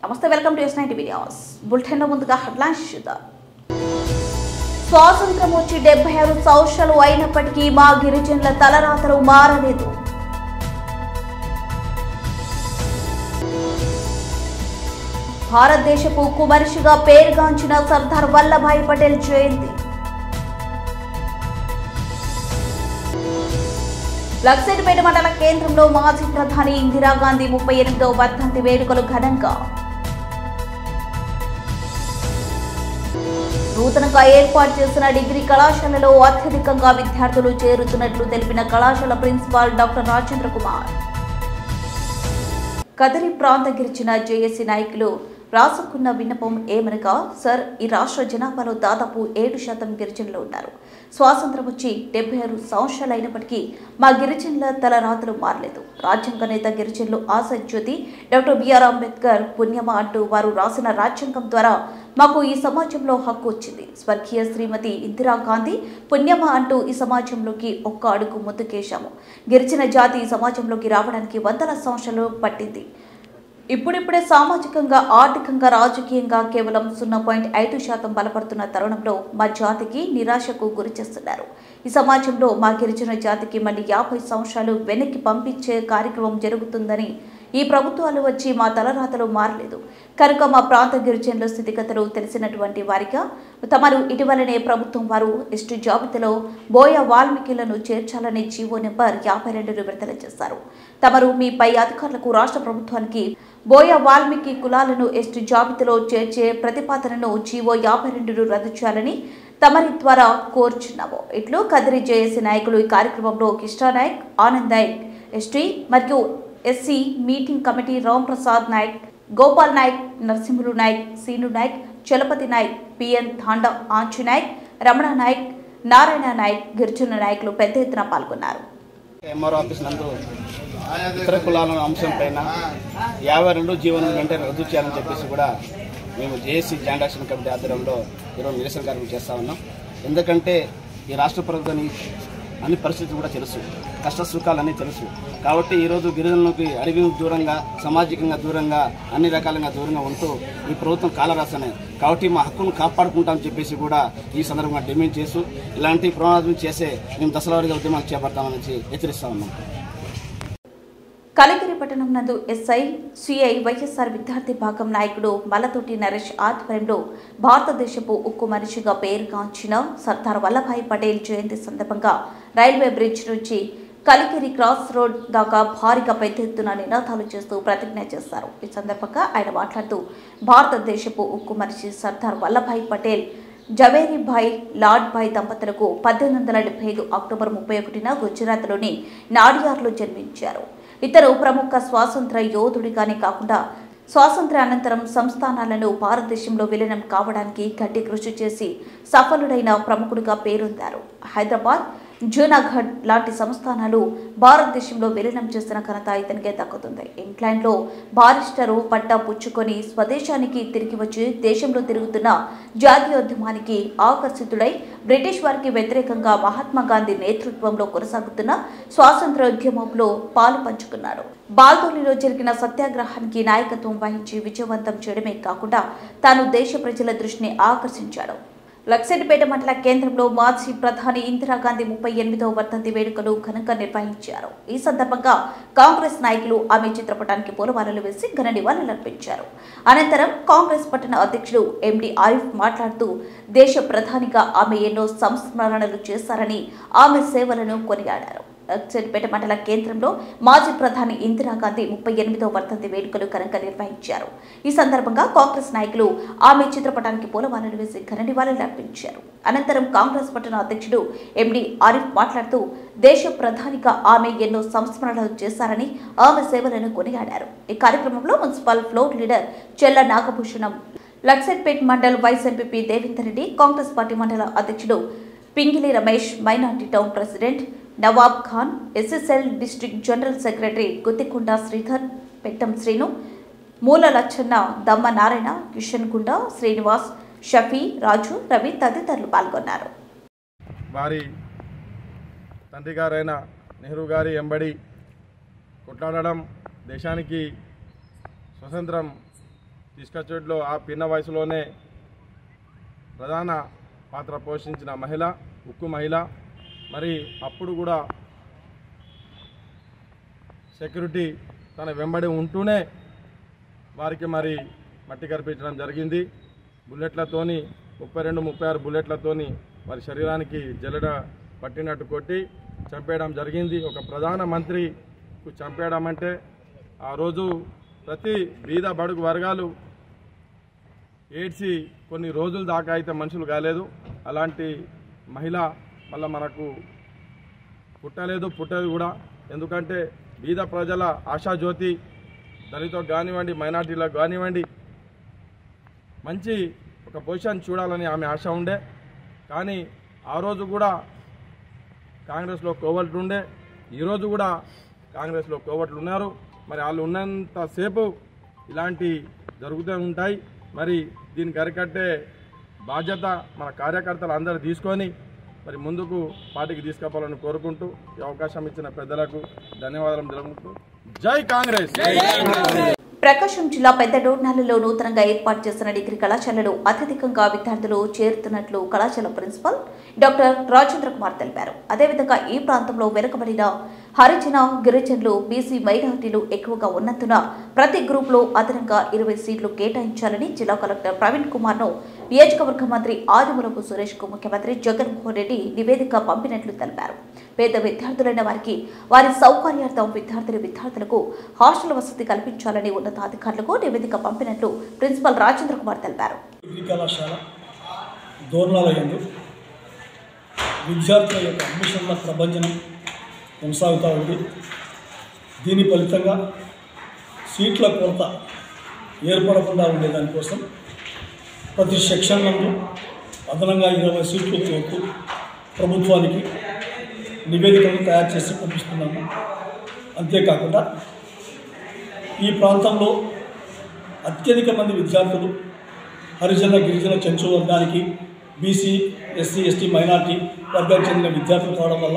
నమస్తే welcome to S ninety videos bulletin ముందుగా headlines చూద్దాం స్వాతంత్రం వచ్చి డెబ్బై ఆరు సంవత్సరాలు అయినప్పటికీ మా గిరిజనుల తలరాతలు మారలేదు భారతదేశపు కుమరిషిగా పేరుగాంచిన సర్దార్ వల్లభాయ్ పటేల్ జయంతి లక్సేటిపేట మండల కేంద్రంలో మాజీ ప్రధాని ఇందిరాగాంధీ ముప్పై ఎనిమిదవ వర్ధంతి వేడుకలు ఘనంగా నూతనంగా ఏర్పాటు చేసిన డిగ్రీ కళాశాలలో అత్యధికంగా విద్యార్థులు చేరుతున్నట్లు తెలిపిన కళాశాల ప్రిన్సిపాల్ డాక్టర్ రాజేంద్ర కుమార్ కదరి ప్రాంత గిరిజన జేఏసీ నాయకులు రాసుకున్న విన్నపం ఏమనగా సార్ ఈ రాష్ట్ర జనాభాలో దాదాపు ఏడు శాతం గిరిజనులు ఉన్నారు స్వాతంత్రం వచ్చి డెబ్బై ఆరు సంవత్సరాలు అయినప్పటికీ మా గిరిజనుల తల రాతలు మారలేదు రాజ్యాంగ నేత గిరిజనులు ఆశాజ్యోతి డాక్టర్ బిఆర్ అంబేద్కర్ పుణ్యమ అంటూ వారు రాసిన రాజ్యాంగం ద్వారా మాకు ఈ సమాజంలో హక్కు వచ్చింది స్వర్గీయ శ్రీమతి ఇందిరాగాంధీ పుణ్యమ అంటూ ఈ సమాజంలోకి ఒక్క అడుగు ముందుకేశాము గిరిజన జాతి ఈ సమాజంలోకి రావడానికి వందల సంవత్సరాలు పట్టింది ఇప్పుడిప్పుడే సామాజికంగా ఆర్థికంగా రాజకీయంగా కేవలం సున్నా పాయింట్ ఐదు శాతం బలపడుతున్న తరుణంలో మా జాతికి నిరాశకు గురి చేస్తున్నారు ఈ సమాజంలో మా గిరిజన జాతికి మళ్ళీ యాభై సంవత్సరాలు వెనక్కి పంపించే కార్యక్రమం జరుగుతుందని ఈ ప్రభుత్వాలు వచ్చి మా తలరాతలు మారలేదు కనుక మా ప్రాంత గిరిజనుల స్థితిగతులు తెలిసినటువంటి వారిగా తమరు ఇటీవలనే ప్రభుత్వం వారు ఎస్టీ జాబితాలో బోయ వాల్మీకిలను చేర్చాలని జీవో నెంబర్ యాభై రెండును విడుదల చేశారు తమరు మీ పై అధికారులకు రాష్ట్ర ప్రభుత్వానికి బోయ వాల్మీకి కులాలను ఎస్టీ జాబితాలో చేర్చే ప్రతిపాదనను జీవో యాభై రెండును రద్దు చేయాలని తమరి ద్వారా కోరుచున్నాము ఇట్లు కదిరి జేఏసీ నాయకులు ఈ కార్యక్రమంలో కిష్టా నాయక్ ఆనంద్ నాయక్ ఎస్టీ మరియు SC meeting committee Ram Prasad Nayak Gopal Nayak Narasimhulu Nayak Seenu Nayak Chalapathi Nayak PN Dhanda Anchu Nayak Ramana Nayak Narayana Nayak గిరిజన నాయకులు పెద్ద ఎత్తున పాల్గొన్నారు ఎంఆర్ఓ ఆఫీస్ నందు ఇతర కులాల అంశం పైన యాభై రెండు జీవనం వెంటనే రద్దు చేయాలని చెప్పేసి కూడా మేము జేఏసీ జాయింట్ యాక్షన్ కమిటీ ఆధ్వర్యంలో ఈరోజు నిరసన కార్యక్రమం చేస్తా ఉన్నాం ఎందుకంటే ఈ రాష్ట్ర ప్రభుత్వాన్ని అన్ని పరిస్థితులు కూడా తెలుసు కష్ట సుఖాలన్నీ తెలుసు కాబట్టి ఈరోజు గిరిజనులకి అడవి దూరంగా సామాజికంగా దూరంగా అన్ని రకాలుగా దూరంగా ఉంటూ ఈ ప్రభుత్వం కాలరాసనే కాబట్టి మా హక్కును కాపాడుకుంటామని చెప్పేసి కూడా ఈ సందర్భంగా డిమాండ్ చేస్తూ ఇలాంటి ప్రణాళికలు చేసే మేము దశలవారీగా ఉద్యమాలు చేపడతామని హెచ్చరిస్తా ఉన్నాం కలిగిరి పట్టణం నందు ఎస్ఐ సిఐ వైఎస్ఆర్ విద్యార్థి భాగం నాయకుడు మల్లతోటి నరేష్ ఆధ్వర్యంలో భారతదేశపు ఉక్కు మనిషిగా పేరుగాంచిన సర్దార్ వల్లభాయ్ పటేల్ జయంతి సందర్భంగా రైల్వే బ్రిడ్జ్ నుంచి కలిగిరి క్రాస్ రోడ్ దాకా భారీగా పెద్ద ఎత్తున నినాదాలు చేస్తూ ప్రతిజ్ఞ చేశారు ఈ సందర్భంగా ఆయన మాట్లాడుతూ భారతదేశపు ఉక్కు మనిషి సర్దార్ వల్లభాయ్ పటేల్ జవేరీభాయ్ లాడ్భాయ్ దంపతులకు పద్దెనిమిది వందల డెబ్బై ఐదు అక్టోబర్ ముప్పై ఒకటిన గుజరాత్లోని నాడియార్లో జన్మించారు ఇతరు ప్రముఖ స్వాతంత్ర యోధుడిగానే కాకుండా స్వాతంత్ర అనంతరం సంస్థానాలను భారతదేశంలో విలీనం కావడానికి గట్టి కృషి చేసి సఫలుడైన ప్రముఖుడిగా పేరొందారు హైదరాబాద్ జూనాగఢ్ లాంటి సంస్థానాలు భారతదేశంలో విలీనం చేసిన ఘనత ఇతనికే దక్కుతుంది ఇంగ్లాండ్లో బారిస్టరు పట్టా పుచ్చుకొని స్వదేశానికి తిరిగి వచ్చి దేశంలో తిరుగుతున్న జాతీయోద్యమానికి ఆకర్షితుడై బ్రిటిష్ వారికి వ్యతిరేకంగా మహాత్మా గాంధీ నేతృత్వంలో కొనసాగుతున్న స్వాతంత్రోద్యమంలో పాలు పంచుకున్నాడు బాల్దోలిలో జరిగిన సత్యాగ్రహానికి నాయకత్వం వహించి విజయవంతం చేయడమే కాకుండా తాను దేశ ప్రజల దృష్టిని ఆకర్షించాడు లక్సెట్పేట మండల కేంద్రంలో మాజీ ప్రధాని ఇందిరాగాంధీ ముప్పై ఎనిమిదవ వర్ధంతి వేడుకలు ఘనంగా నిర్వహించారు ఈ సందర్భంగా కాంగ్రెస్ నాయకులు ఆమె చిత్రపటానికి పూలమాలలు వేసి ఘన నివాళులర్పించారు అనంతరం కాంగ్రెస్ పట్టణ అధ్యక్షుడు ఎండి ఆరిఫ్ మాట్లాడుతూ దేశ ప్రధానిగా ఆమె ఎన్నో సంస్మరణలు చేశారని ఆమె సేవలను కొనియాడారు లక్సెట్పేట మండల కేంద్రంలో మాజీ ప్రధాని ఇందిరాగాంధీ ముప్పై ఎనిమిదవ వర్ధంతి వేడుకలు ఘనంగా నిర్వహించారు ఈ సందర్భంగా కాంగ్రెస్ నాయకులు ఆమె చిత్రపటానికి పూలమాలలు వేసి ఘన నివాళులు అర్పించారు అనంతరం కాంగ్రెస్ పట్టణ అధ్యక్షుడు ఎండి ఆరిఫ్ మాట్లాడుతూ దేశ ప్రధానిగా ఆమె ఎన్నో సంస్మరణలు చేశారని ఆమె సేవలను కొనియాడారు ఈ కార్యక్రమంలో municipal floor leader Chella Nagabhushanam Luxettipet mandal vice MPP Devender Reddy Congress party మండల అధ్యక్షుడు Pingili Ramesh minority town president Nawab Khan SSL district general secretary Guttikonda Sridhar Pettam Srinu మూల లచ్చన్న దమ్మ నారాయణ కిషన్ గుండ శ్రీనివాస్ షఫీ రాజు రవి తదితరులు పాల్గొన్నారు వారి తండ్రి గారైన నెహ్రూ గారి ఎంబడి కొట్లాడడం దేశానికి స్వతంత్రం తీసుకొచ్చేట్లో ఆ పిన్న వయసులోనే ప్రధాన పాత్ర పోషించిన మహిళ ఉక్కు మహిళ మరి అప్పుడు కూడా సెక్యూరిటీ తన వెంబడి ఉంటూనే వారికి మరి మట్టి కనిపించడం జరిగింది బుల్లెట్లతోని ముప్పై రెండు ముప్పై ఆరు బుల్లెట్లతోని వారి శరీరానికి జల్లెడ పట్టినట్టు కొట్టి చంపేయడం జరిగింది ఒక ప్రధాన మంత్రికి చంపేయడం అంటే ఆ రోజు ప్రతి బీద బడుగు వర్గాలు ఏడ్చి కొన్ని రోజుల దాకా అయితే మనుషులు కాలేదు అలాంటి మహిళ మళ్ళీ మనకు పుట్టలేదు పుట్టదు కూడా ఎందుకంటే బీద ప్రజల ఆశాజ్యోతి దళితులకు కానివ్వండి మైనార్టీలకు కానివ్వండి మంచి ఒక పొజిషన్ చూడాలని ఆమె ఆశ ఉండే కానీ ఆ రోజు కూడా కాంగ్రెస్లో కోవట్లు ఉండే ఈరోజు కూడా కాంగ్రెస్లో కోవట్లు ఉన్నారు మరి వాళ్ళు ఉన్నంతసేపు ఇలాంటి జరుగుతూ ఉంటాయి మరి దీనికి అరికట్టే బాధ్యత మన కార్యకర్తలు అందరూ తీసుకొని మరి ముందుకు పార్టీకి తీసుకుపోవాలని కోరుకుంటూ ఈ అవకాశం ఇచ్చిన పెద్దలకు ధన్యవాదాలు తెలుపుతూ జై కాంగ్రెస్ ప్రకాశం జిల్లా పెద్ద డోర్నాలలో నూతనంగా ఏర్పాటు చేసిన డిగ్రీ కళాశాలలో అత్యధికంగా విద్యార్థులు చేరుతున్నట్లు కళాశాల ప్రిన్సిపల్ డాక్టర్ రాజేంద్ర కుమార్ తెలిపారు అదేవిధంగా ఈ ప్రాంతంలో వెనుకబడిన హరిజన గిరిజనులు బీసీ మైనారిటీలు ఎక్కువగా ఉన్నందున ప్రతి గ్రూప్లో అదనంగా ఇరవై సీట్లు కేటాయించాలని జిల్లా కలెక్టర్ ప్రవీణ్ కుమార్ ను నియోజకవర్గ మంత్రి ఆదిమూలపు సురేష్ కు ముఖ్యమంత్రి జగన్మోహన్ రెడ్డి నివేదిక పంపినట్లు తెలిపారు పేద విద్యార్థులైన వారికి వారి సౌకర్యార్థం విద్యార్థులు విద్యార్థులకు హాస్టల్ వసతి కల్పించాలని ఉన్నతాధికారులకు నివేదిక పంపినట్లు ప్రిన్సిపల్ రాజేంద్ర కుమార్ తెలిపారు డిగ్రీ కళాశాల దోర్నాలయందు విద్యార్థుల యొక్క అడ్మిషన్ల ప్రభంజనం కొనసాగుతూ ఉంది దీని ఫలితంగా సీట్ల కొరత ఏర్పడకుండా ఉండేదానికోసం ప్రతి సెక్షన్ నందు అదనంగా ఇరవై సీట్లు చేరుతూ ప్రభుత్వానికి నివేదికను తయారు చేసి పంపిస్తున్నాము అంతేకాకుండా ఈ ప్రాంతంలో అత్యధిక మంది విద్యార్థులు హరిజన గిరిజన చెంచు వర్గానికి బీసీ ఎస్సీ ఎస్టీ మైనార్టీ వర్గానికి చెందిన విద్యార్థులు కావడం వల్ల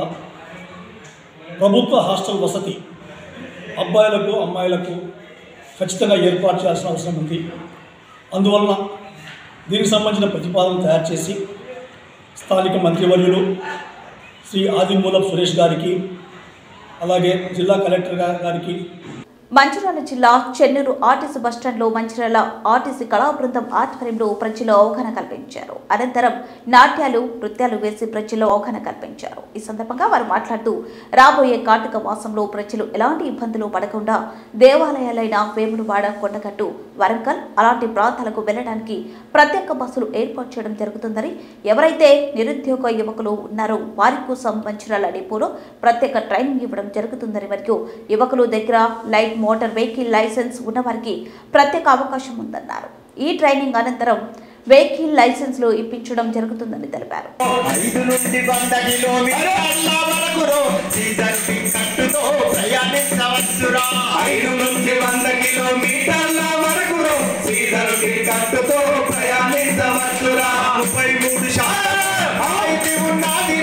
ప్రభుత్వ హాస్టల్ వసతి అబ్బాయిలకు అమ్మాయిలకు ఖచ్చితంగా ఏర్పాటు చేయాల్సిన అవసరం ఉంది అందువలన దీనికి సంబంధించిన ప్రతిపాదన తయారు చేసి స్థానిక మంత్రివర్యులు శ్రీ ఆదిమూలపు సురేష్ గారికి అలాగే జిల్లా కలెక్టర్ గా- గారికి మంచిర్యాల జిల్లా చెన్నూరు ఆర్టీసీ బస్టాండ్లో మంచిర్యాల ఆర్టీసీ కళా బృందం ఆధ్వర్యంలో ప్రజలు అవగాహన కల్పించారు అనంతరం నాట్యాలు నృత్యాలు వేసి ప్రజల్లో అవగాహన కల్పించారు ఈ సందర్భంగా వారు మాట్లాడుతూ రాబోయే కార్తీక మాసంలో ప్రజలు ఎలాంటి ఇబ్బందులు పడకుండా దేవాలయాలైన వేములవాడ కొండగట్టు వరంగల్ అలాంటి ప్రాంతాలకు వెళ్లడానికి ప్రత్యేక బస్సులు ఏర్పాటు చేయడం జరుగుతుందని ఎవరైతే నిరుద్యోగ యువకులు ఉన్నారో వారి కోసం మంచిర్యాల డిపోలో ప్రత్యేక ట్రైనింగ్ ఇవ్వడం జరుగుతుందని మరియు యువకులు దగ్గర లైట్ మోటార్ వెహికల్ లైసెన్స్ ఉన్నవారికి ప్రత్యేక అవకాశం ఉందన్నారు ఈ ట్రైనింగ్ అనంతరం వెహికల్ లైసెన్స్లు ఇప్పించడం జరుగుతుందని తెలిపారు ఐదు నుండి వంద కిలోమీటర్ల వరకు సీజన్ కట్టుతో ప్రయాణించవచ్చురా ఐదు నుండి వంద కిలోమీటర్ల వరకు సీజన్ కట్టుతో ప్రయాణించవచ్చురా ముప్పై మూడు శాతం మాహితి ఉన్నది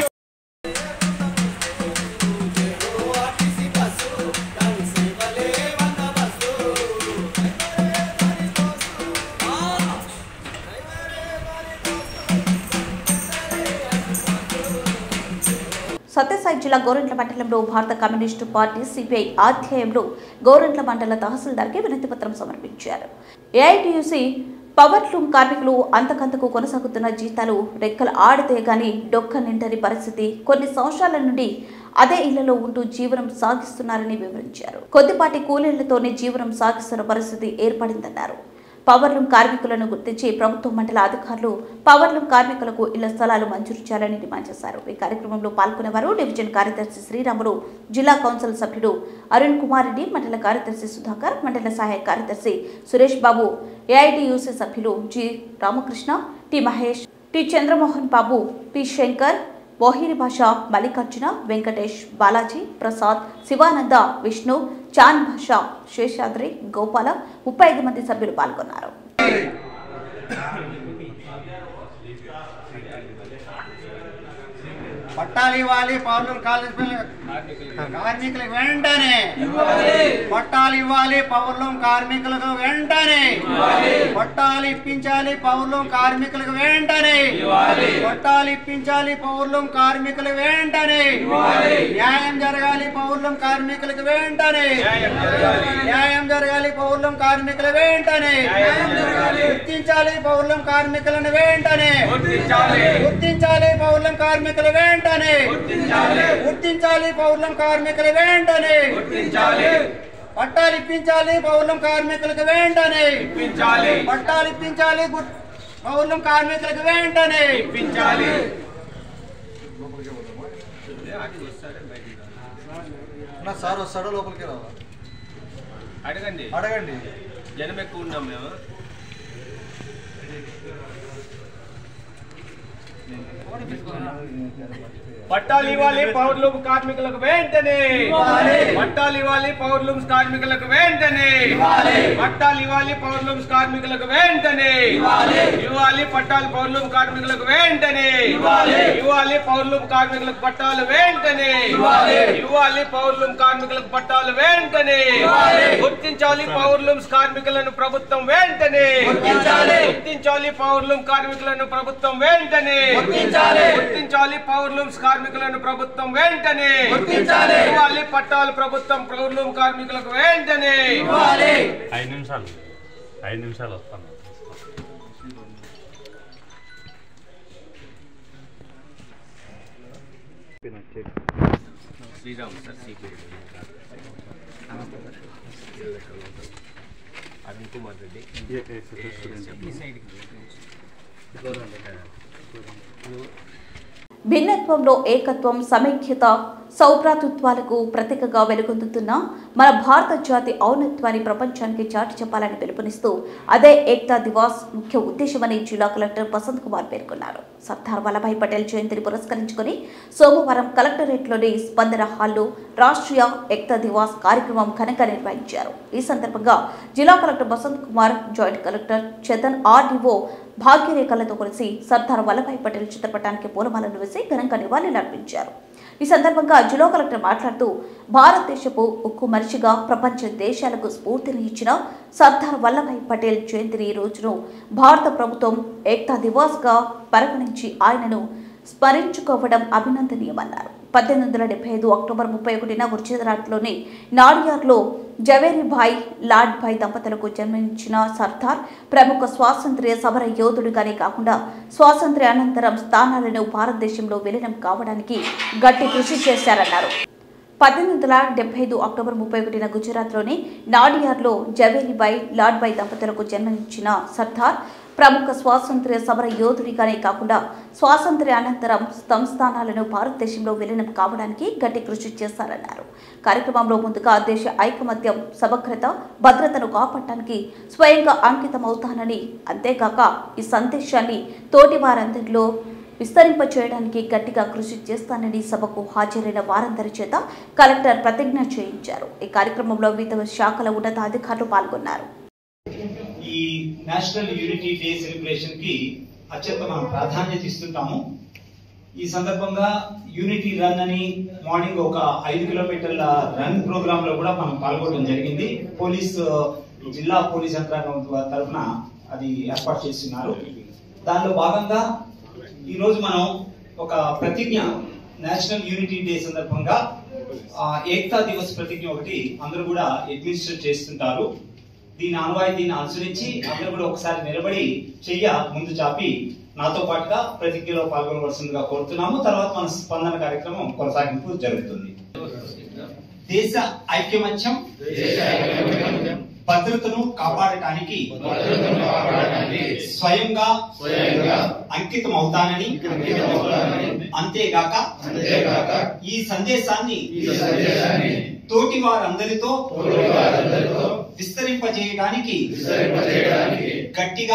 సత్యసాయి జిల్లా గోరంట్ల మండలంలో భారత కమ్యూనిస్టు పార్టీ సిపిఐ ఆధ్వర్యంలో గోరంట్ల మండల తహసీల్దార్కి వినతి పత్రం సమర్పించారు ఏఐటియుసి పవర్ లూమ్ కార్మికులు అంతకంతకు కొనసాగుతున్న జీతాలు రెక్కలు ఆడితే గాని డొక్క నిండని పరిస్థితి కొన్ని సంవత్సరాల నుండి అదే ఇళ్లలో ఉంటూ జీవనం సాగిస్తున్నారని వివరించారు కొద్దిపాటి కూలీళ్లతోనే జీవనం సాగిస్తున్న పరిస్థితి ఏర్పడిందన్నారు పవర్లూమ్ కార్మికులను గుర్తించి ప్రభుత్వ మండల అధికారులు పవర్లూమ్ కార్మికులకు ఇళ్ల స్థలాలు మంజూరు చేయాలని డిమాండ్ చేశారు ఈ కార్యక్రమంలో పాల్గొనేవారు డివిజన్ కార్యదర్శి శ్రీరాములు జిల్లా కౌన్సిల్ సభ్యుడు అరుణ్ కుమార్ రెడ్డి మండల కార్యదర్శి సుధాకర్ మండల సహాయ కార్యదర్శి సురేష్ బాబు ఏఐటియూసీ సభ్యులు G Ramakrishna T Mahesh T Chandramohan Babu P Shankar Mohini Bhasha Mallikarjuna Venkatesh Balaji Prasad Sivananda Vishnu చాన్ భాష శేషాద్రి గోపాల ముప్పై ఐదు మంది సభ్యులు పాల్గొన్నారు పట్టాలు ఇవ్వాలి పౌరులు కాలేజ్ పిల్లలు కార్మికులకు వెంటనే పట్టాలు ఇవ్వాలి పౌరులం కార్మికులకు వెంటనే పట్టాలు ఇప్పించాలి పౌరులం కార్మికులకు వెంటనే పట్టాలు ఇప్పించాలి పౌరులం కార్మికులకు వెంటనే న్యాయం జరగాలి పౌరులం కార్మికులకు వెంటనే న్యాయం జరగాలి పౌరులం కార్మికుల వెంటనే గుర్తించాలి పౌరులం కార్మికులను వెంటనే గుర్తించాలి పౌరులం కార్మికుల వెంటనే గుర్తించాలి పౌరులం కార్మికుల వెంటనే పట్టాలు ఇప్పించాలి పౌరులం కార్మికులకు వెంటనే పట్టాలు ఇప్పించాలి గుర్- పౌరులం కార్మికులకు వెంటనే సార్ వస్తాడో లోపలికి రావా అడగండి అడగండి జనం ఎక్కువ ఉన్నాం మేము పట్టాలు ఇవ్వాలి పౌరులు కార్మికులకు వెంటనే పట్టాలు ఇవ్వాలి పౌరులు కార్మికులకు వెంటనే పట్టాలు ఇవ్వాలి పౌరులు కార్మికులకు వెంటనే ఇవ్వాలి పట్టాలు పౌరులు కార్మికులకు వెంటనే ఇవ్వాలి పౌరులు కార్మికులకు పట్టాలు వెంటనే ఇవ్వాలి పౌరులు కార్మికులకు పట్టాలు వెంటనే గుర్తించాలి పౌరులు కార్మికులను ప్రభుత్వం వెంటనే గుర్తించాలి పౌరులు కార్మికులను ప్రభుత్వం వెంటనే గుర్తించాలి పౌరులు కార్మికులను ప్రభుత్వం వెంటనే ఇవ్వాలి పట్టాలు ప్రభుత్వం పౌరులు కార్మికులకు వెంటనే ఐదు నిమిషాలు ఐదు నిమిషాలు వస్తాను శ్రీరామ్ సార్ సిపిఐ అరుణ్ కుమార్ రెడ్డి ఈ సైడ్కి భిన్నత్వంలో ఏకత్వం సమైక్యత సౌభ్రాతృత్వాలకు ప్రతీకగా వెలుగొందుతున్న మన భారత జాతి ఔన్నత్వాన్ని ప్రపంచానికి చాటి చెప్పాలని పిలుపునిస్తూ అదే ఏక్తా దివాస్ ముఖ్య ఉద్దేశమని జిల్లా కలెక్టర్ వసంత్ కుమార్ పేర్కొన్నారు సర్దార్ వల్లభాయ్ పటేల్ జయంతిని పురస్కరించుకొని సోమవారం కలెక్టరేట్లోని స్పందన హాల్లో రాష్ట్రీయ ఏక్తా దివాస్ కార్యక్రమం ఘనంగా నిర్వహించారు ఈ సందర్భంగా జిల్లా collector Vasanth Kumar joint collector Chetan RDO భాగ్యరేఖలతో కలిసి సర్దార్ వల్లభాయ్ పటేల్ చిత్రపటానికి పూలమాలను వేసి ఘనంగా నివాళులర్పించారు ఈ సందర్భంగా జిల్లా కలెక్టర్ మాట్లాడుతూ భారతదేశపు ఉక్కు మనిషిగా ప్రపంచ దేశాలకు స్ఫూర్తిని ఇచ్చిన సర్దార్ వల్లభాయ్ పటేల్ జయంతిని ఈ రోజును భారత ప్రభుత్వం ఏక్తా దివాస్గా పరిగణించి ఆయనను స్మరించుకోవడం అభినందనీయమన్నారు పద్దెనిమిది వందల డెబ్బై ఐదు అక్టోబర్ ముప్పై ఒకటిన గుజరాత్లోని నాడియార్లో జవేరీభాయ్ లాడ్భాయ్ దంపతులకు జన్మించిన సర్దార్ ప్రముఖ స్వాతంత్ర్య సమర యోధుడిగానే కాకుండా స్వాతంత్ర్య అనంతరం స్థానాలను భారతదేశంలో విలీనం కావడానికి గట్టి కృషి చేశారన్నారు పద్దెనిమిది వందల డెబ్బై ఐదు అక్టోబర్ ముప్పై ఒకటిన గుజరాత్లోని నాడియార్లో జవేరీబాయ్ లాడ్బాయ్ దంపతులకు జన్మనిచ్చిన సర్దార్ ప్రముఖ స్వాతంత్ర్య సమర యోధుడిగానే కాకుండా స్వాతంత్ర్య అనంతరం సంస్థానాలను భారతదేశంలో విలీనం కావడానికి గట్టి కృషి చేశారన్నారు కార్యక్రమంలో ముందుగా దేశ ఐకమత్యం సమగ్రత భద్రతను కాపాడటానికి స్వయంగా అంకితమవుతానని అంతేకాక ఈ సందేశాన్ని తోటి వారందరిలో విస్తరింపచేయడానికి గట్టిగా కృషి చేస్తానని సభకు హాజరైన వారందరి చేత కలెక్టర్ ప్రతిజ్ఞ చేయించారు ఈ కార్యక్రమంలో వివిధ శాఖల ఉన్నతాధికారులు పాల్గొన్నారు ఈ నేషనల్ యూనిటీ డే సెలబ్రేషన్ కి అత్యంత మనం ప్రాధాన్యత ఇస్తుంటాము ఈ సందర్భంగా యూనిటీ రన్ అని మార్నింగ్ ఒక ఐదు కిలోమీటర్ల రన్ ప్రోగ్రామ్ లో కూడా మనం పాల్గొనడం జరిగింది పోలీస్ జిల్లా పోలీస్ యంత్రాంగం తరఫున అది ఏర్పాటు చేస్తున్నారు దానిలో భాగంగా ఈ రోజు మనం ఒక ప్రతిజ్ఞ నేషనల్ యూనిటీ డే సందర్భంగా ఆ, ఏక్తా దివస్ ప్రతిజ్ఞ ఒకటి అందరూ కూడా అడ్మినిస్టర్ చేస్తుంటారు దీని ఆనవాయితీని అనుసరించి అందరూ కూడా ఒకసారి నిలబడి చెయ్య ముందు చాపి నాతో పాటుగా ప్రతిజ్ఞలో పాల్గొనవలసిందిగా కోరుతున్నాము తర్వాత మన స్పందన కార్యక్రమం కొనసాగింపు జరుగుతుంది దేశ ఐక్యమత్యం భద్రతను కాపాడటానికి స్వయంగా అంకితం అవుతానని అంతేగాక ఈ సందేశాన్ని తోటి వారందరితో విస్తరింపజేయడానికి గట్టిగా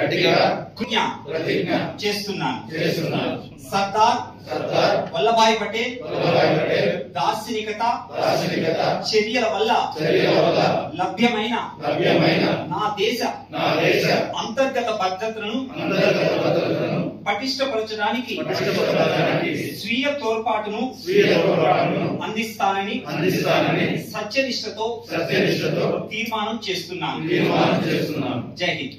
కృజ్ఞ చేస్తున్నాను సర్దార్ వల్లభాయ్ పటేల్ దార్శనికత చర్యల వల్ల లభ్యమైన నా దేశ అంతర్గత భద్రతను పటిష్టపరచడానికి పటిష్టపరచడానికి స్వీయ తోడ్పాటును స్వీయ తోడ్పాటును అందిస్తానని అందిస్తానని సత్యనిష్టతో సత్యనిష్టతో తీర్మానం చేస్తున్నాను తీర్మానం చేస్తున్నాను జై హింద్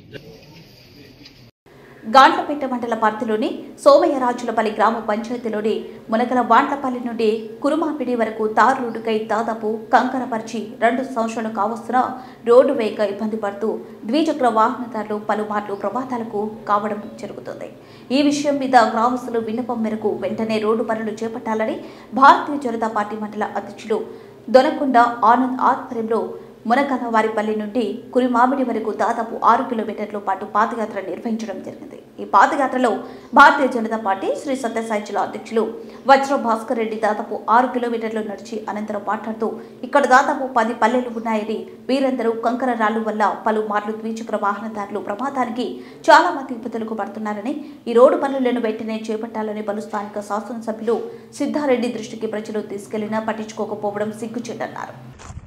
గాండ్లపేట మండల పరిధిలోని సోమయ్యరాజులపల్లి గ్రామ పంచాయతీలోని మునగల వాండ్లపల్లి నుండి కురుమాపిడి వరకు తారు రోడ్డుకై దాదాపు కంకరపరిచి రెండు సంవత్సరాలు కావస్తున్న రోడ్డు వేయక ఇబ్బంది పడుతూ ద్విచక్ర వాహనదారులు పలుమార్లు ప్రమాదాలకు కావడం జరుగుతుంది ఈ విషయం మీద గ్రామస్తులు విన్నపం మేరకు వెంటనే రోడ్డు పనులు చేపట్టాలని భారతీయ జనతా పార్టీ మండల అధ్యక్షులు దొనకొండ ఆనంద్ ఆధ్వర్యంలో మునకల వారిపల్లి నుండి కురిమామిడి వరకు దాదాపు ఆరు కిలోమీటర్ల పాటు పాదయాత్ర నిర్వహించడం జరిగింది ఈ పాదయాత్రలో భారతీయ జనతా పార్టీ శ్రీ సత్యసాయి జిల్లా అధ్యక్షులు వజ్ర భాస్కర్ రెడ్డి దాదాపు ఆరు కిలోమీటర్లు నడిచి అనంతరం మాట్లాడుతూ ఇక్కడ దాదాపు పది పల్లెలు ఉన్నాయని వీరందరూ కంకర రాళ్లు వల్ల పలు మార్లు ద్విచక్ర వాహనదారులు ప్రమాదానికి చాలా మంది ఇబ్బందులకు పడుతున్నారని ఈ రోడ్డు పనులను వెంటనే చేపట్టాలని పలు స్థానిక శాసనసభ్యులు సిద్ధారెడ్డి దృష్టికి ప్రజలు తీసుకెళ్లినా పట్టించుకోకపోవడం సిగ్గుచేటన్నారు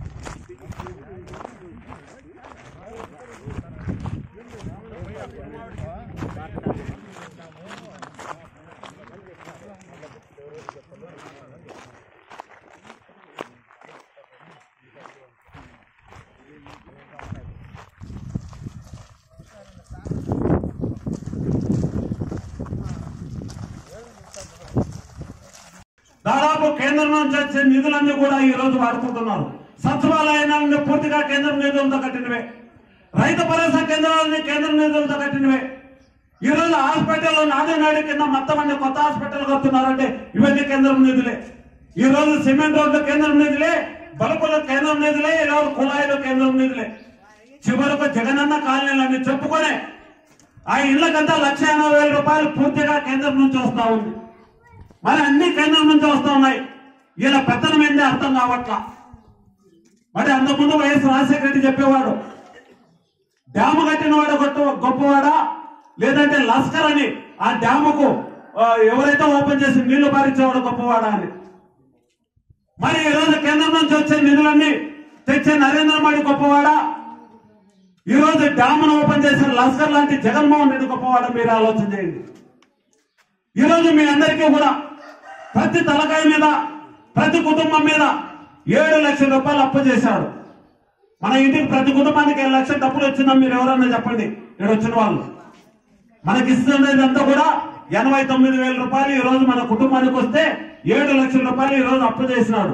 దాదాపు కేంద్రం నుంచి వచ్చే నిధులన్నీ కూడా ఈ రోజు వాడుకుంటున్నారు సచివాలయాన్ని పూర్తిగా కేంద్రం నిధులతో కట్టినవే రైతు భరోసా కేంద్రాలని కేంద్రం నిధులతో కట్టినవే ఈ రోజు హాస్పిటల్లో నాడు నాడు కింద మొత్తం అన్ని కొత్త హాస్పిటల్ కడుతున్నారంటే ఇవన్నీ కేంద్రం నిధులే ఈ రోజు సిమెంట్ రోడ్లు కేంద్రం నిధులే బలుపులు కేంద్రం నిధులే ఈ రోజు కుళాయిలు కేంద్రం నిధులే చివరకు జగనన్న కాలనీలన్నీ చెప్పుకొని ఆ ఇళ్లకంతా లక్ష ఎనభై వేల రూపాయలు పూర్తిగా కేంద్రం నుంచి వస్తా ఉంది మరి అన్ని కేంద్రం నుంచి వస్తూ ఉన్నాయి ఇలా పెత్తనం ఏంటి అర్థం కావట్లా మరి అంతకుముందు వైఎస్ రాజశేఖర రెడ్డి చెప్పేవాడు డ్యాము కట్టినవాడు గొప్ప గొప్పవాడా లేదంటే లస్కర్ అని ఆ డ్యాముకు ఆ, ఎవరైతే ఓపెన్ చేసి నీళ్లు పారించేవాడు గొప్పవాడా అని మరి ఈ రోజు కేంద్రం నుంచి వచ్చే నిధులన్నీ తెచ్చే నరేంద్ర మోడీ గొప్పవాడా ఈ రోజు డ్యామును ఓపెన్ చేసిన లస్కర్ లాంటి జగన్మోహన్ రెడ్డి గొప్పవాడా మీరు ఆలోచన చేయండి ఈ రోజు మీ అందరికీ కూడా ప్రతి తలకాయ మీద ప్రతి కుటుంబం మీద ఏడు లక్షల రూపాయలు అప్పు చేశాడు మన ఇంటికి ప్రతి కుటుంబానికి ఏడు లక్షల డబ్బులు వచ్చిందా మీరు ఎవరన్నా చెప్పండి ఇక్కడ వచ్చిన వాళ్ళు మనకి ఇస్తున్నదంతా కూడా ఎనభై తొమ్మిది వేల రూపాయలు ఈ రోజు మన కుటుంబానికి వస్తే ఏడు లక్షల రూపాయలు ఈ రోజు అప్పు చేసినాడు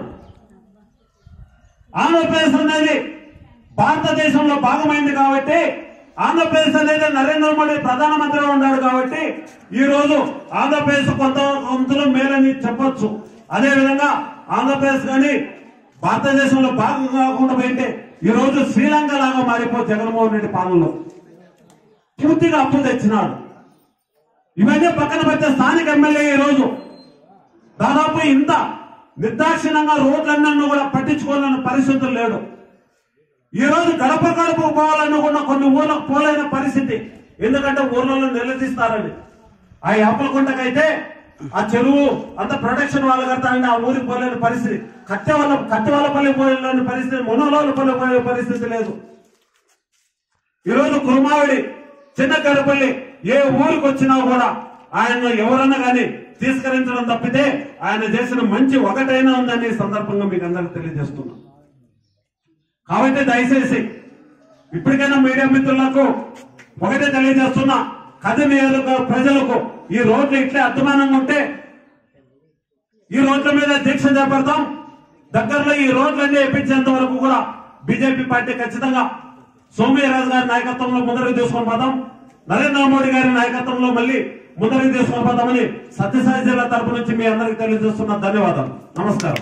ఆంధ్రప్రదేశ్ అనేది భారతదేశంలో భాగమైంది కాబట్టి ఆంధ్రప్రదేశ్ అనేది నరేంద్ర మోడీ ప్రధానమంత్రిగా ఉన్నాడు కాబట్టి ఈ రోజు ఆంధ్రప్రదేశ్ కొంత కొంతలో మేలని చెప్పొచ్చు అదే విధంగా ఆంధ్రప్రదేశ్ కానీ భారతదేశంలో భాగం కాకుండా పోయింటే ఈ రోజు శ్రీలంక లాగా మారిపో జగన్మోహన్ రెడ్డి పాలనలో పూర్తిగా అప్పులు తెచ్చినాడు ఇవన్నీ పక్కన పెట్టే స్థానిక ఎమ్మెల్యే ఈ రోజు దాదాపు ఇంత నిర్దాక్షిణంగా రోడ్లన్నీ కూడా పట్టించుకోవాలన్న పరిస్థితులు లేడు ఈ రోజు గడప గడప పోవాలనుకున్న కొన్ని ఊర్లకు పోలేని పరిస్థితి ఎందుకంటే ఊర్లలో నిలదీస్తారని ఆ యాపలకుంటకైతే ఆ చెరువు అంత ప్రొటెక్షన్ వాళ్ళు కడతారని ఆ ఊరికి పోలేని పరిస్థితి కట్టె వాళ్ళ కట్టె వాళ్ళ పల్లి పోలేని పరిస్థితి మునలోళ్ళ పల్లి పోయే పరిస్థితి లేదు ఈ రోజు కురుమావిడి చిన్న గడపల్లి ఏ ఊరికి వచ్చినా కూడా ఆయన ఎవరన్నా కానీ తీసుకరించడం తప్పితే ఆయన చేసిన మంచి ఒకటైనా ఉందని ఈ సందర్భంగా మీకు అందరికి తెలియజేస్తున్నాం కాబట్టి దయచేసి ఇప్పటికైనా మీడియా మిత్రులకు ఒకటే తెలియజేస్తున్నా కథ నియోజక ప్రజలకు ఈ రోడ్లు ఇట్లే అర్థమానంగా ఉంటే ఈ రోడ్ల మీద దీక్ష చేపడతాం దగ్గరలో ఈ రోడ్లన్నీ వేయించేంత వరకు కూడా బీజేపీ పార్టీ ఖచ్చితంగా సోమయ్యరాజు గారి నాయకత్వంలో ముందరికి తీసుకొని పోతాం నరేంద్ర మోడీ గారి నాయకత్వంలో మళ్ళీ ముందరికి తీసుకొని పోతామని సత్యసాయి జిల్లా తరపు నుంచి మీ అందరికి తెలియజేస్తున్న ధన్యవాదాలు నమస్కారం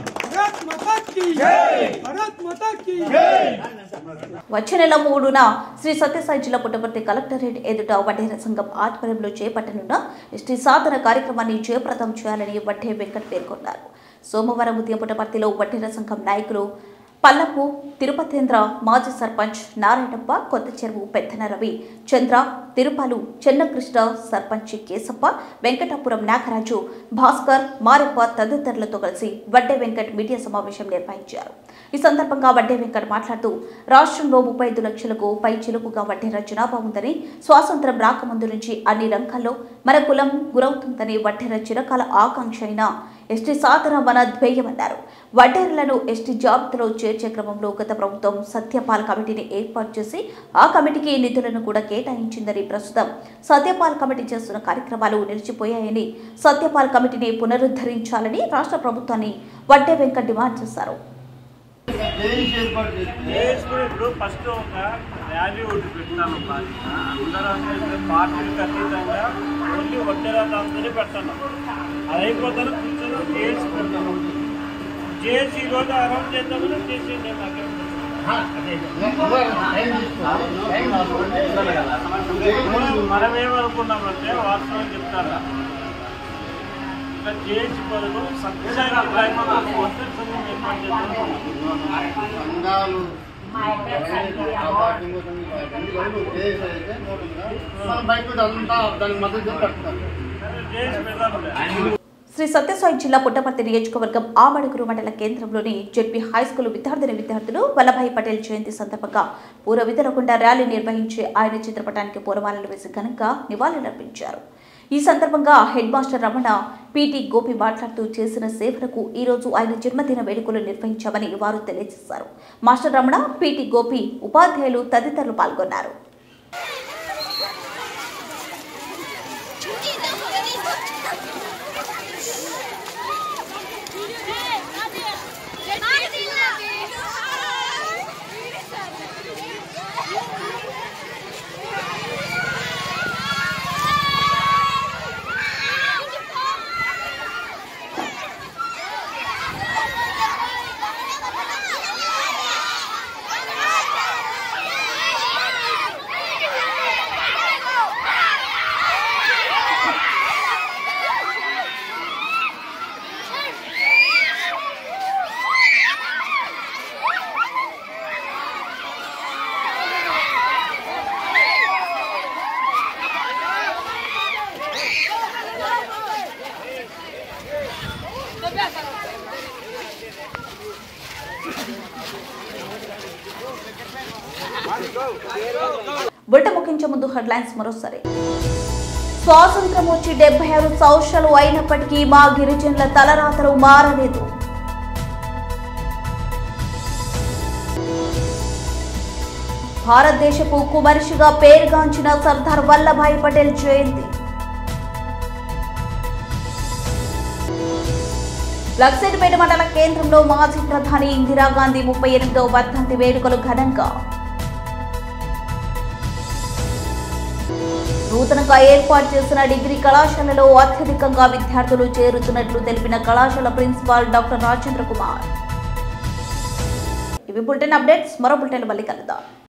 వచ్చే నెల మూడున శ్రీ సత్యసాయి జిల్లా పుట్టపర్తి కలెక్టరేట్ ఎదుట వడ్డేర సంఘం ఆధ్వర్యంలో చేపట్టనున్న ఎస్టీ సాధన కార్యక్రమాన్ని జయప్రదం చేయాలని వడ్డే వెంకట్ పేర్కొన్నారు సోమవారం ఉదయం పుట్టపర్తిలో వడ్డేర సంఘం నాయకులు పల్లపు తిరుపతేంద్ర మాజీ సర్పంచ్ నారాయణప్ప కొత్త చెరువు పెద్దన రవి చంద్ర తిరుపాలు చెన్నకృష్ణ సర్పంచ్ కేశప్ప వెంకటాపురం నాగరాజు భాస్కర్ మారెప్ప తదితరులతో కలిసి వడ్డే వెంకట్ మీడియా సమావేశం నిర్వహించారు ఈ సందర్భంగా వడ్డే వెంకట్ మాట్లాడుతూ రాష్ట్రంలో ముప్పై ఐదు లక్షలకు పై చిలుకుగా వడ్డేర జనాభా ఉందని స్వాతంత్రం రాకముందు నుంచి అన్ని రంగాల్లో మన కులం గురవుతుందని వడ్డేర చిరకాల ఆకాంక్ష అయిన ఎస్టీ సాధన మన ధ్యేయమన్నారు వడ్డేరులను ఎస్టీ జాబితాలో చేర్చే క్రమంలో గత ప్రభుత్వం సత్యపాల్ కమిటీని ఏర్పాటు చేసి ఆ కమిటీకి నిధులను కూడా కేటాయించిందని ప్రస్తుతం సత్యపాల్ కమిటీ చేస్తున్న కార్యక్రమాలు నిలిచిపోయాయని సత్యపాల్ కమిటీని పునరుద్ధరించాలని రాష్ట్ర ప్రభుత్వాన్ని వడ్డే వెంకట్ డిమాండ్ చేశారు ఇప్పుడు ఫస్ట్ ఒక ర్యాలీ ఒకటి పెట్టాను బాధ్యత అందరూ అంటే పార్టీలకు అతీతంగా ఓన్లీ వడ్డేరా దాంతోనే పెడతాను అది అయిపోతాను కూర్చొని జేఏసీ పెడతాను జేఏసీ ఈరోజు అరౌండ్ చేద్దామని చేసేయండి నాకేం మనం ఏమనుకున్నామంటే వాస్తవం చెప్తారా ఇంకా జేఏసీ బదులు సత్యసాయి వస్తే సంఘం ఏర్పాటు చేద్దాం సంఘాలు బయట అంతా దానికి మద్దతు కట్టుతారు శ్రీ సత్యసాయి జిల్లా పుట్టపర్తి నియోజకవర్గం ఆమడుగురు మండల కేంద్రంలోని జెడ్పీ హైస్కూల్ విద్యార్థిని విద్యార్థులు వల్లభాయ్ పటేల్ జయంతి సందర్భంగా పూర్వ విధులకుండా ర్యాలీ నిర్వహించి ఆయన చిత్రపటానికి పూలమాలలు వేసి ఘనంగా నివాళులర్పించారు ఈ సందర్భంగా headmaster Ramana PT Gopi మాట్లాడుతూ చేసిన సేవలకు ఈ రోజు ఆయన జన్మదిన వేడుకలు నిర్వహించామని వారు తెలియజేశారు మాస్టర్ రమణ పీటీ గోపి ఉపాధ్యాయులు తదితరులు పాల్గొన్నారు బుట్ట ముఖ్యించే ముందు హెడ్లైన్స్ మరోసారి స్వాతంత్రం వచ్చి డెబ్బై ఆరు సంవత్సరాలు అయినప్పటికీ మా గిరిజనుల తలరాతలు మారలేదు భారతదేశపు ఉక్కు మనిషిగా పేరుగాంచిన సర్దార్ వల్లభాయ్ పటేల్ జయంతి లక్సేటిపేట మండల కేంద్రంలో మాజీ ప్రధాని ఇందిరాగాంధీ ముప్పై ఎనిమిదవ వర్ధంతి వేడుకలు ఘనంగా నూతనంగా ఏర్పాటు చేసిన డిగ్రీ కళాశాలలో అత్యధికంగా విద్యార్థులు చేరుతున్నట్లు తెలిపిన కళాశాల ప్రిన్సిపాల్ డాక్టర్ రాజేంద్ర కుమార్ ఇవి బులెటిన్ అప్డేట్స్ మరో బులెటిన్ మళ్ళీ కలుద్దాం